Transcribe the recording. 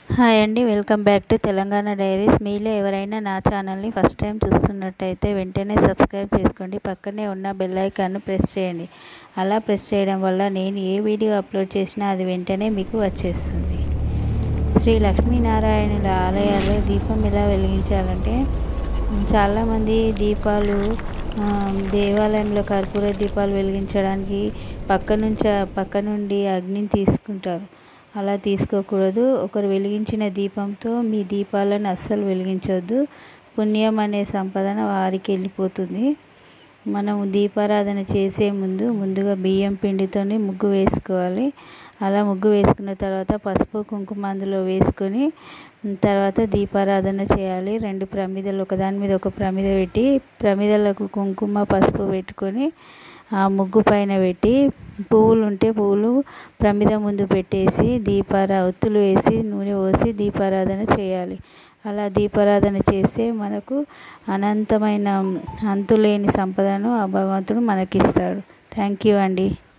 hi అండి welcome back to Telangana diaries మీలో ఎవరైనా నా ఛానల్ని ఫస్ట్ టైం చూస్తున్నట్టయితే వెంటనే సబ్స్క్రైబ్ చేసుకోండి పక్కనే ఉన్న బెల్ ఐకాన్ను ప్రెస్ చేయండి అలా ప్రెస్ చేయడం వల్ల నేను ఏ వీడియో అప్లోడ్ చేసినా అది వెంటనే మీకు వచ్చేస్తుంది శ్రీ లక్ష్మీనారాయణుల ఆలయాల్లో దీపం ఎలా వెలిగించాలంటే చాలామంది దీపాలు దేవాలయంలో కర్పూర దీపాలు వెలిగించడానికి పక్క నుంచి పక్క నుండి అగ్నిని తీసుకుంటారు అలా తీసుకోకూడదు ఒకరు వెలిగించిన దీపంతో మీ దీపాలను అస్సలు వెలిగించవద్దు పుణ్యం అనే సంపదన వారికి వెళ్ళిపోతుంది మనం దీపారాధన చేసే ముందు ముందుగా బియ్యం పిండితోని ముగ్గు వేసుకోవాలి అలా ముగ్గు వేసుకున్న తర్వాత పసుపు కుంకుమ అందులో వేసుకొని తర్వాత దీపారాధన చేయాలి రెండు ప్రమిదలు ఒకదాని మీద ఒక ప్రమిద పెట్టి ప్రమిదలకు కుంకుమ పసుపు పెట్టుకొని ఆ ముగ్గు పైన పెట్టి పువ్వులు ఉంటే పువ్వులు ప్రమిద ముందు పెట్టేసి దీపారా ఒత్తులు వేసి నూనె పోసి దీపారాధన చేయాలి అలా దీపారాధన చేస్తే మనకు అనంతమైన అంతులేని సంపదను ఆ భగవంతుడు మనకిస్తాడు థ్యాంక్ యూ అండి